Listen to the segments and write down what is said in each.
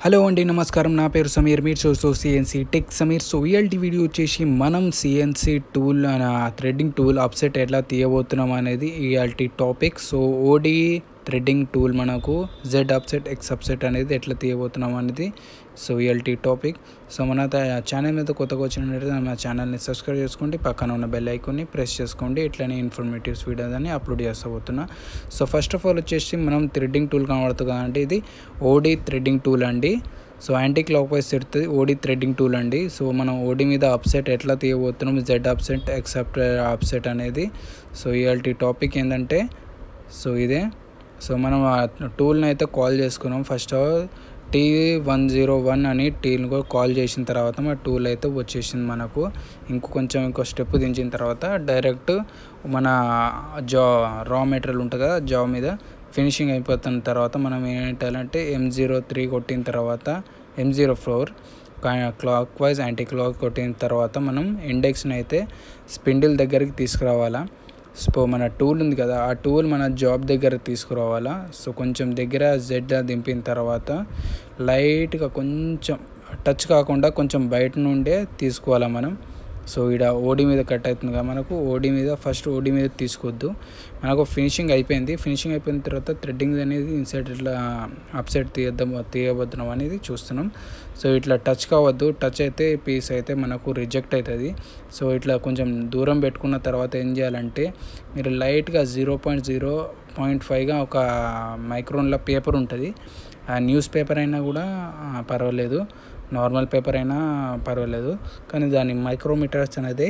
hello అండి నమస్కారం నా పేరు సమీర్ మీరు చూస్తూ సిఎన్సి టెక్ సమీర్ సో ఇయాల్టి వీడియో వచ్చేసి మనం CNC tool threading tool upset ఎట్లా తీయబోతున్నాం అనేది ఇయాల్టి topic so OD threading tool మనకు జెడ్ అప్సెట్ ఎక్స్ అప్సెట్ అనేది ఎట్లా తీయబోతున్నాం అనేది సో ఇయాల్టి టాపిక్ సో మన ఛానల్ మీద కొత్తగా వచ్చినట్లయితే మన ఛానల్ని సబ్స్క్రైబ్ చేసుకోండి పక్కన ఉన్న బెల్ ఐకాన్ని ప్రెస్ చేసుకోండి ఇట్లనే ఇన్ఫర్మేటివ్స్ వీడియోస్ అని అప్లోడ్ చేస్తబోతున్నా సో ఫస్ట్ ఆఫ్ ఆల్ వచ్చేసి మనం థ్రెడ్డింగ్ టూల్ కనబడుతుంది అంటే ఇది ఓడి థ్రెడ్డింగ్ టూల్ అండి సో యాంటీ క్లాక్ వైజ్ తిరుగుతుంది ఓడి థ్రెడ్డింగ్ టూల్ అండి సో మనం ఓడి మీద అప్సెట్ ఎట్లా తీయబోతున్నాం జెడ్ అప్సెట్ ఎక్సెప్ట్ అప్సెట్ అనేది సో ఇవాళ టాపిక్ ఏంటంటే సో ఇదే సో మనం ఆ టూల్ని అయితే కాల్ చేసుకున్నాం first T one zero one అని టీని కూడా కాల్ చేసిన తర్వాత మా టూల్ అయితే వచ్చేసింది మనకు ఇంకో కొంచెం ఇంకో స్టెప్ దించిన తర్వాత డైరెక్ట్ మన జా రా మెటీరియల్ ఉంటుంది కదా జాబ్ మీద ఫినిషింగ్ అయిపోతున్న తర్వాత మనం ఏంటంటే ఎం జీరో త్రీ కొట్టిన తర్వాత M zero four clockwise anti clock కొట్టిన తర్వాత మనం ఇండెక్స్ని అయితే స్పిండిల్ దగ్గరికి తీసుకురావాలా సో మన టూల్ ఉంది కదా ఆ టూల్ మన జాబ్ దగ్గర తీసుకురావాలా సో కొంచెం దగ్గర జెడ్ దింపిన తర్వాత లైట్గా కొంచెం టచ్ కాకుండా కొంచెం బయట నుండే తీసుకోవాలా మనం సో ఇక్కడ ఓడి మీద కట్ అవుతుంది కదా మనకు ఓడి మీద ఫస్ట్ ఓడి మీద తీసుకోవద్దు మనకు ఫినిషింగ్ అయిపోయింది ఫినిషింగ్ అయిపోయిన తర్వాత థ్రెడ్డింగ్ అనేది ఇన్సైడ్ ఇట్లా అప్సైడ్ తీయద్దాం తీయబోతున్నాం అనేది చూస్తున్నాం సో ఇట్లా టచ్ కావద్దు టచ్ అయితే పీస్ అయితే మనకు రిజెక్ట్ అవుతుంది సో ఇట్లా కొంచెం దూరం పెట్టుకున్న తర్వాత ఏం చేయాలంటే మీరు లైట్గా జీరో పాయింట్ జీరో పాయింట్ ఫైవ్గా ఒక మైక్రోన్లో పేపర్ ఉంటుంది ఆ న్యూస్ పేపర్ అయినా కూడా పర్వాలేదు నార్మల్ పేపర్ అయినా పర్వాలేదు కానీ దాని మైక్రోమీటర్స్ అనేది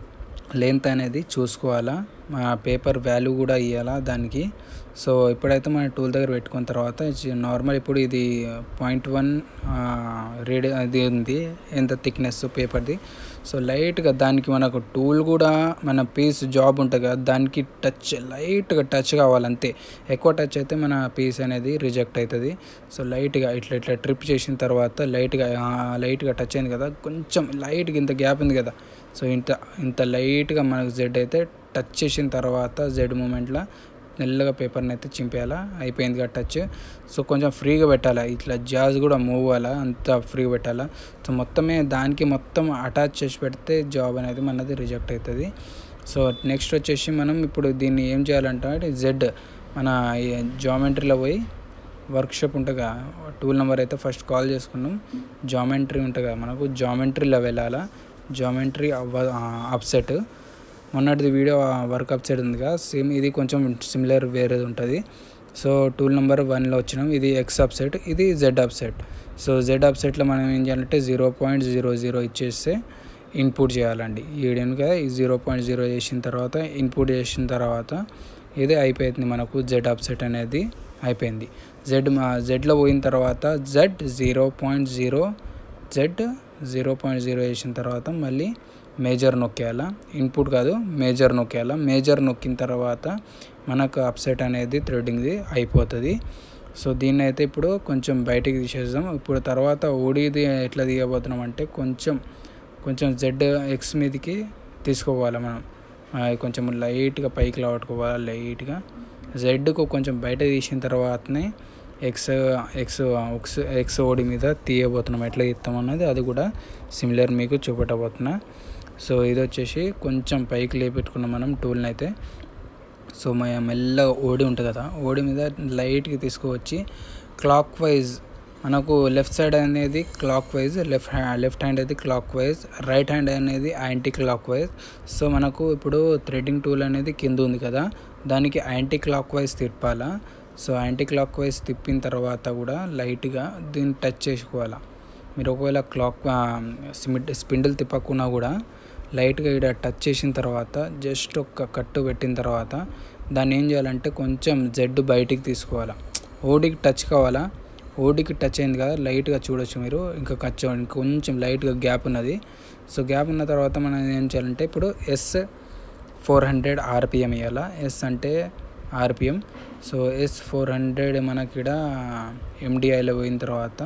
లెంత్ అనేది చూసుకోవాలా మా పేపర్ వాల్యూ కూడా ఇవ్వాలా దానికి సో ఇప్పుడైతే మన టూల్ దగ్గర పెట్టుకున్న తర్వాత నార్మల్ ఇప్పుడు ఇది పాయింట్ వన్ రేడి అది ఉంది ఎంత థిక్నెస్ పేపర్ది సో లైట్గా దానికి మనకు టూల్ కూడా మన పీస్ జాబ్ ఉంటుంది కదా దానికి టచ్ లైట్గా టచ్ కావాలంతే ఎక్కువ టచ్ అయితే మన పీస్ అనేది రిజెక్ట్ అవుతుంది సో లైట్గా ఇట్లా ఇట్లా ట్రిప్ చేసిన తర్వాత లైట్గా లైట్గా టచ్ అయింది కదా కొంచెం లైట్గా ఇంత గ్యాప్ ఉంది కదా సో ఇంత ఇంత లైట్గా మనకు జెడ్ అయితే టచ్ చేసిన తర్వాత జెడ్ మూమెంట్లో మెల్లగా పేపర్ని అయితే చింపేయాలా అయిపోయింది కదా టచ్ సో కొంచెం ఫ్రీగా పెట్టాలా ఇట్లా జాజ్ కూడా మూవ్ అవ్వాలా అంత ఫ్రీగా పెట్టాలా సో మొత్తమే దానికి మొత్తం అటాచ్ చేసి పెడితే జాబ్ అనేది మనది రిజెక్ట్ అవుతుంది సో నెక్స్ట్ వచ్చేసి మనం ఇప్పుడు దీన్ని ఏం చేయాలంటే జెడ్ మన జామెంట్రీలో పోయి వర్క్షాప్ ఉంటుంది టూల్ నెంబర్ అయితే ఫస్ట్ కాల్ చేసుకున్నాం జామెంట్రీ ఉంటుంది కదా మనకు జామెంట్రీలో వెళ్ళాలా జామెంట్రీ అప్సెట్ మొన్నటిది వీడియో వర్క్ అప్సెట్ ఉంది కదా సేమ్ ఇది కొంచెం సిమిలర్ వేరేది ఉంటుంది సో టూల్ నెంబర్ వన్లో వచ్చినాం ఇది ఎక్స్ అప్సెట్ ఇది జెడ్ అప్సెట్ సో జెడ్ అప్సెట్లో మనం ఏం చేయాలంటే జీరో పాయింట్ జీరో జీరో ఇచ్చేస్తే ఇన్పుట్ చేయాలండి ఈడేను కదా ఈ జీరో పాయింట్ జీరో చేసిన తర్వాత ఇన్పుట్ చేసిన తర్వాత ఇది అయిపోయింది మనకు జెడ్ అప్సెట్ అనేది అయిపోయింది జెడ్ జెడ్లో పోయిన తర్వాత Z zero point zero Z zero point zero వేసిన తర్వాత మళ్ళీ మేజర్ నొక్కేయాల ఇన్పుట్ కాదు మేజర్ నొక్కేయాల మేజర్ నొక్కిన తర్వాత మనకు అప్సెట్ అనేది థ్రెడ్డింగ్ది అయిపోతుంది సో దీన్ని అయితే ఇప్పుడు కొంచెం బయటికి తీసేద్దాం ఇప్పుడు తర్వాత ఓడిది ఎట్లా తీయబోతున్నాం అంటే కొంచెం కొంచెం జెడ్ ఎక్స్ మీదకి తీసుకోవాలి మనం కొంచెం లైట్గా పైకి లావట్టుకోవాలి లైట్గా జెడ్కు కొంచెం బయట తీసిన తర్వాతనే X X X X OD మీద తీయబోతున్నాం ఎట్లా తీస్తాం అన్నది అది కూడా సిమిలర్ మీకు చూపెట్టబోతున్నా సో ఇది వచ్చేసి కొంచెం పైకి లేపెట్టుకున్నాం మనం టూల్ని అయితే సో మెల్లగా ఓడి ఉంటుంది కదా ఓడి మీద లైట్గా తీసుకువచ్చి క్లాక్ వైజ్ మనకు లెఫ్ట్ సైడ్ అనేది clockwise left left hand అయితే క్లాక్ వైజ్ రైట్ హ్యాండ్ అనేది యాంటీ క్లాక్ వైజ్ సో మనకు ఇప్పుడు థ్రెడ్డింగ్ టూల్ అనేది కింద ఉంది కదా దానికి యాంటీ క్లాక్ వైజ్ తిప్పాలా సో యాంటీ క్లాక్ వైజ్ తిప్పిన తర్వాత కూడా లైట్గా దీన్ని టచ్ చేసుకోవాలా మీరు ఒకవేళ క్లాక్ స్పిండిల్ తిప్పకున్నా కూడా లైట్గా ఇక్కడ టచ్ చేసిన తర్వాత జస్ట్ ఒక కట్టు పెట్టిన తర్వాత దాన్ని ఏం చేయాలంటే కొంచెం జెడ్ బయటికి తీసుకోవాలా ఓడికి టచ్ కావాలా ఓడికి టచ్ అయింది కదా లైట్గా చూడొచ్చు మీరు ఇంకా ఖర్చు కొంచెం లైట్గా గ్యాప్ ఉన్నది సో గ్యాప్ ఉన్న తర్వాత మనం ఏం చేయాలంటే ఇప్పుడు ఎస్ ఫోర్ హండ్రెడ్ ఆర్పిఎం ఇవ్వాలా ఎస్ అంటే RPM so S four hundred మనకి ఇక్కడ ఎండిఐలో పోయిన తర్వాత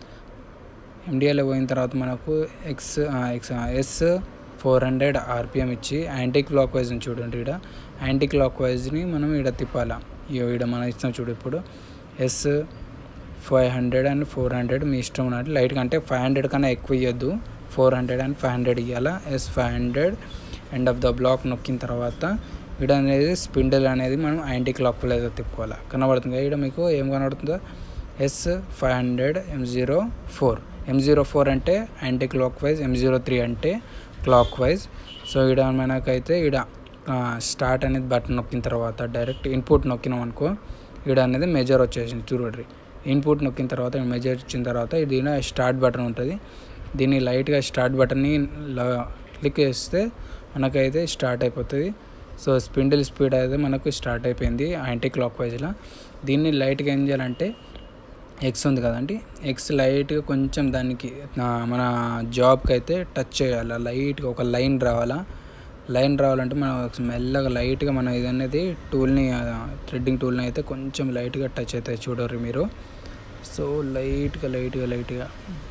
ఎండిఐలో పోయిన తర్వాత మనకు X X S four hundred RPM ఇచ్చి యాంటీ క్లాక్ వైజ్ని చూడండి ఇక్కడ యాంటీ క్లాక్ వైజ్ని మనం ఇక్కడ తిప్పాలా ఈడ మనం ఇస్తాం చూడు ఇప్పుడు S five hundred and four hundred మీ ఇష్టం ఉన్నట్టు లైట్గా అంటే ఫైవ్ హండ్రెడ్ కన్నా ఎక్కువ ఇవ్వద్దు four hundred and five hundred ఇవ్వాలా S five hundred end of the block నొక్కిన తర్వాత ఇక్కడ అనేది స్పిండిల్ అనేది మనం యాంటీ క్లాక్ వైజ్ తిప్పుకోవాలి కనబడుతుంది ఇక్కడ మీకు ఏం కనబడుతుందో S five hundred M zero four M zero four అంటే anti clockwise M zero three అంటే క్లాక్ వైజ్ సో ఇక్కడ మనకైతే ఇక్కడ స్టార్ట్ అనేది బటన్ నొక్కిన తర్వాత డైరెక్ట్ ఇన్పుట్ నొక్కినాం అనుకో ఇక్కడ అనేది మెజర్ వచ్చేసింది చూడండి ఇన్పుట్ నొక్కిన తర్వాత మెజర్ ఇచ్చిన తర్వాత దీని స్టార్ట్ బటన్ ఉంటుంది దీన్ని లైట్గా స్టార్ట్ బటన్ని క్లిక్ చేస్తే మనకైతే స్టార్ట్ అయిపోతుంది సో స్పిండిల్ స్పీడ్ అయితే మనకు స్టార్ట్ అయిపోయింది యాంటీ క్లాక్ వైజ్లో దీన్ని లైట్గా ఏం చేయాలంటే ఎక్స్ ఉంది కదండి ఎక్స్ లైట్గా కొంచెం దానికి మన జాబ్కి అయితే టచ్ చేయాలి లైట్గా ఒక లైన్ రావాలా లైన్ రావాలంటే మనం మెల్లగా లైట్గా మనం ఇది అనేది టూల్ని థ్రెడ్డింగ్ టూల్ని అయితే కొంచెం లైట్గా టచ్ అవుతాయి చూడరు మీరు సో లైట్గా లైట్గా లైట్గా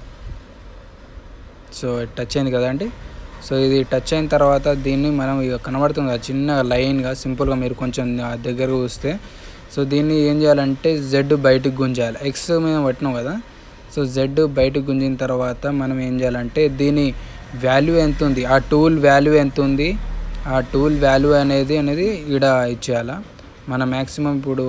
సో టచ్ అయింది కదండి సో ఇది టచ్ అయిన తర్వాత దీన్ని మనం ఇక కనబడుతుంది కదా చిన్న లైన్గా సింపుల్గా మీరు కొంచెం దగ్గర చూస్తే సో దీన్ని ఏం చేయాలంటే జెడ్ బయటకు గుంజాలి ఎక్స్ మీద పట్టినాం కదా సో జెడ్ బయటకు గుంజిన తర్వాత మనం ఏం చేయాలంటే దీని వాల్యూ ఎంత ఉంది ఆ టూల్ వాల్యూ ఎంత ఉంది ఆ టూల్ వాల్యూ అనేది అనేది ఇక్కడ ఇచ్చేయాలా మన మ్యాక్సిమం ఇప్పుడు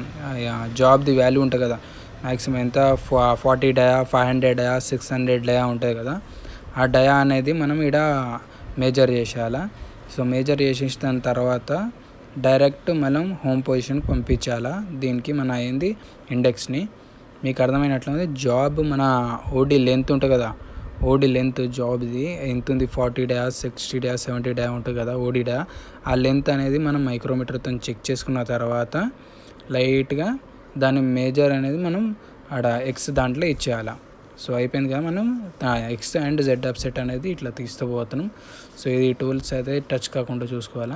జాబ్ది వాల్యూ ఉంటుంది కదా మ్యాక్సిమం ఎంత forty dia five hundred dia six hundred dia ఉంటుంది కదా ఆ డయా అనేది మనం ఇక్కడ మేజర్ చేసేయాలా సో మేజర్ చేసేసిన తర్వాత డైరెక్ట్ మనం హోమ్ పొజిషన్కి పంపించాలా దీనికి మన ఏంది ఇండెక్స్ని మీకు అర్థమైనట్లయితే జాబ్ మన ఓడి లెంత్ ఉంటుంది కదా ఓడి లెంత్ జాబ్ది ఎంత ఉంది ఫార్టీ డా సిక్స్టీ డా సెవెంటీ డా ఉంటుంది కదా ఓడి డా ఆ లెంత్ అనేది మనం మైక్రోమీటర్తో చెక్ చేసుకున్న తర్వాత లైట్గా దాని మేజర్ అనేది మనం ఆడ ఎక్స్ దాంట్లో ఇచ్చేయాలి సో అయిపోయింది కదా మనం ఎక్స్ అండ్ జెడ్ అప్సెట్ అనేది ఇట్లా తీస్తూ పోతున్నాం సో ఇది టూల్స్ అయితే టచ్ కాకుండా చూసుకోవాలా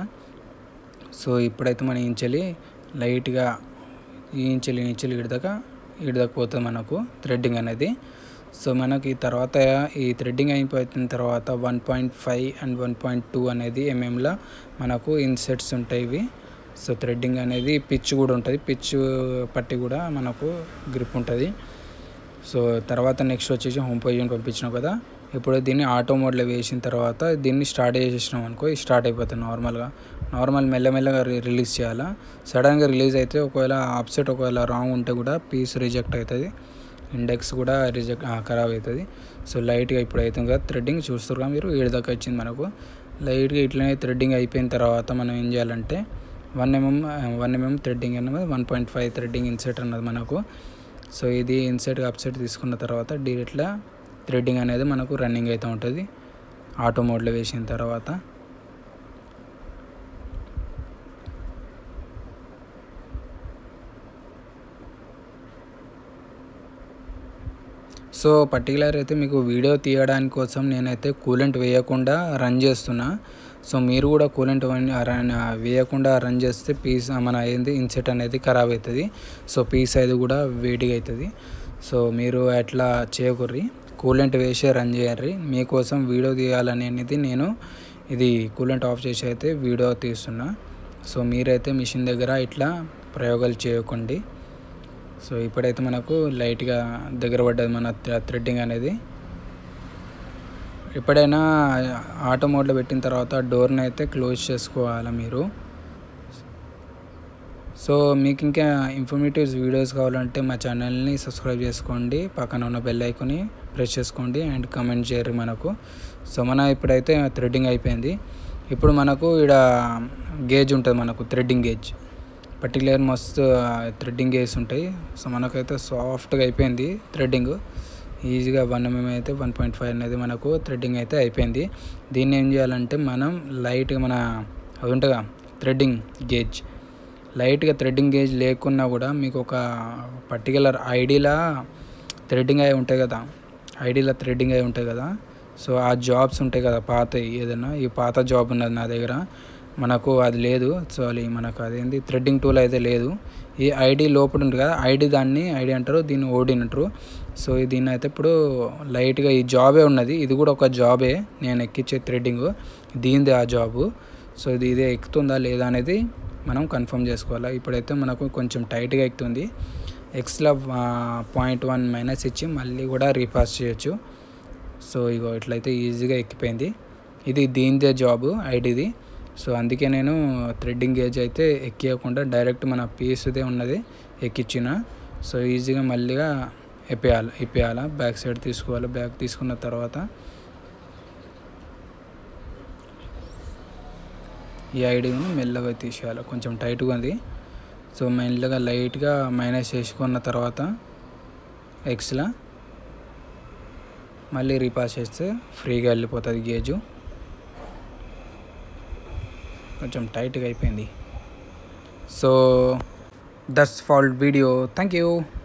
సో ఇప్పుడైతే మనం ఇంచెలి లైట్గా ఈ ఇంచెలి ఇంచెలి ఇడదాకా ఇడదాకా పోతుంది మనకు థ్రెడ్డింగ్ అనేది సో మనకి తర్వాత ఈ థ్రెడ్డింగ్ అయిపోయిన తర్వాత one point five and one point two అనేది ఎంఎంలో మనకు ఇన్సెట్స్ ఉంటాయి ఇవి సో థ్రెడ్డింగ్ అనేది పిచ్ కూడా ఉంటుంది పిచ్ పట్టి కూడా మనకు గ్రిప్ ఉంటుంది సో తర్వాత నెక్స్ట్ వచ్చేసి హోమ్ పొజిషన్ పంపించినాం కదా ఇప్పుడు దీన్ని ఆటో మోడ్లో వేసిన తర్వాత దీన్ని స్టార్ట్ చేసేసినాం అనుకో స్టార్ట్ అయిపోతుంది నార్మల్గా నార్మల్ మెల్లమెల్లగా రిలీజ్ చేయాలా సడన్గా రిలీజ్ అయితే ఒకవేళ అప్సెట్ ఒకవేళ రాంగ్ ఉంటే కూడా పీస్ రిజెక్ట్ అవుతుంది ఇండెక్స్ కూడా రిజెక్ట్ ఖరాబ్ అవుతుంది సో లైట్గా ఇప్పుడు అవుతుంది కదా థ్రెడ్డింగ్ చూస్తారు మీరు ఏడు దాకా వచ్చింది మనకు లైట్గా ఇట్లనే థ్రెడ్డింగ్ అయిపోయిన తర్వాత మనం ఏం చేయాలంటే one MM one MM threading అన్నది one point five threading insert అన్నది మనకు సో ఇది ఇన్సెట్ అప్సెట్ తీసుకున్న తర్వాత డైరెక్ట్గా థ్రెడ్డింగ్ అనేది మనకు రన్నింగ్ అయితే ఉంటుంది ఆటో మోడ్లో వేసిన తర్వాత సో పర్టికులర్ అయితే మీకు వీడియో తీయడానికి కోసం నేనైతే కూలెంట్ వేయకుండా రన్ చేస్తున్నా సో మీరు కూడా కూలెంట్ వేయకుండా రన్ చేస్తే పీస్ మన ఏంది ఇన్సెట్ అనేది ఖరాబ్ అవుతుంది సో పీస్ అది కూడా వేడిగా అవుతుంది సో మీరు అట్లా చేయకుర్రి కూలెంట్ వేసే రన్ చేయర్రి మీకోసం వీడియో తీయాలని అనేది నేను ఇది కూలెంట్ ఆఫ్ చేసి అయితే వీడియో తీస్తున్నా సో మీరైతే మిషన్ దగ్గర ఇట్లా ప్రయోగాలు చేయకండి సో ఇప్పుడైతే మనకు లైట్గా దగ్గర పడ్డది మన థ్రెడ్డింగ్ అనేది ఎప్పుడైనా ఆటో మోడ్లో పెట్టిన తర్వాత డోర్ని అయితే క్లోజ్ చేసుకోవాలి మీరు సో మీకు ఇంకా ఇన్ఫర్మేటివ్ వీడియోస్ కావాలంటే మా ఛానల్ని సబ్స్క్రైబ్ చేసుకోండి పక్కన ఉన్న బెల్ ఐకాన్ని ప్రెస్ చేసుకోండి అండ్ కమెంట్ చేయరు మనకు సో మన ఇప్పుడైతే థ్రెడ్డింగ్ అయిపోయింది ఇప్పుడు మనకు ఇక్కడ గేజ్ ఉంటుంది మనకు థ్రెడ్డింగ్ గేజ్ పర్టికులర్ మస్తు థ్రెడ్డింగ్ గేజ్ ఉంటాయి సో మనకైతే సాఫ్ట్గా అయిపోయింది థ్రెడ్డింగ్ ఈజీగా వన్ ఎంఎం అయితే వన్ పాయింట్ ఫైవ్ అనేది మనకు థ్రెడ్డింగ్ అయితే అయిపోయింది దీన్ని ఏం చేయాలంటే మనం లైట్గా మన అది ఉంటుందా థ్రెడ్డింగ్ గేజ్ లైట్గా థ్రెడ్డింగ్ గేజ్ లేకున్నా కూడా మీకు ఒక పర్టికులర్ ఐడీలా థ్రెడ్డింగ్ అయి ఉంటాయి కదా ఐడీలో థ్రెడ్డింగ్ అయి ఉంటాయి కదా సో ఆ జాబ్స్ ఉంటాయి కదా పాత ఏదైనా ఈ పాత జాబ్ ఉన్నది నా దగ్గర మనకు అది లేదు సో అది మనకు అదేంది థ్రెడ్డింగ్ టూల్ అయితే లేదు ఈ ఐడి లోపల ఉంటుంది కదా ఐడి దాన్ని ఐడి అంటారు దీన్ని ఓడి అంటారు సో దీన్ని అయితే ఇప్పుడు లైట్గా ఈ జాబే ఉన్నది ఇది కూడా ఒక జాబే నేను ఎక్కించే థ్రెడ్డింగ్ దీనిది ఆ జాబు సో ఇది ఇదే ఎక్కుతుందా లేదా అనేది మనం కన్ఫర్మ్ చేసుకోవాలి ఇప్పుడైతే మనకు కొంచెం టైట్గా ఎక్కుతుంది ఎక్స్లో పాయింట్ వన్ మైనస్ ఇచ్చి మళ్ళీ కూడా రీపాస్ చేయొచ్చు సో ఇగో ఇట్లయితే ఈజీగా ఎక్కిపోయింది ఇది దీనిదే జాబ్ ఐడిది సో అందుకే నేను థ్రెడ్డింగ్ గేజ్ అయితే ఎక్కియకుండా డైరెక్ట్ మన పీస్దే ఉన్నది ఎక్కించిన సో ఈజీగా మళ్ళీగా ఎప్పేయాలి ఇప్పేయాల బ్యాక్ సైడ్ తీసుకోవాలి బ్యాక్ తీసుకున్న తర్వాత ఈ ఐడిని మెల్లగా తీసేయాలి కొంచెం టైట్గా ఉంది సో మెల్లగా లైట్గా మైనస్ చేసుకున్న తర్వాత ఎక్స్లా మళ్ళీ రీపాస్ చేస్తే ఫ్రీగా వెళ్ళిపోతుంది గేజు కొంచెం టైట్గా అయిపోయింది so that's fault video thank you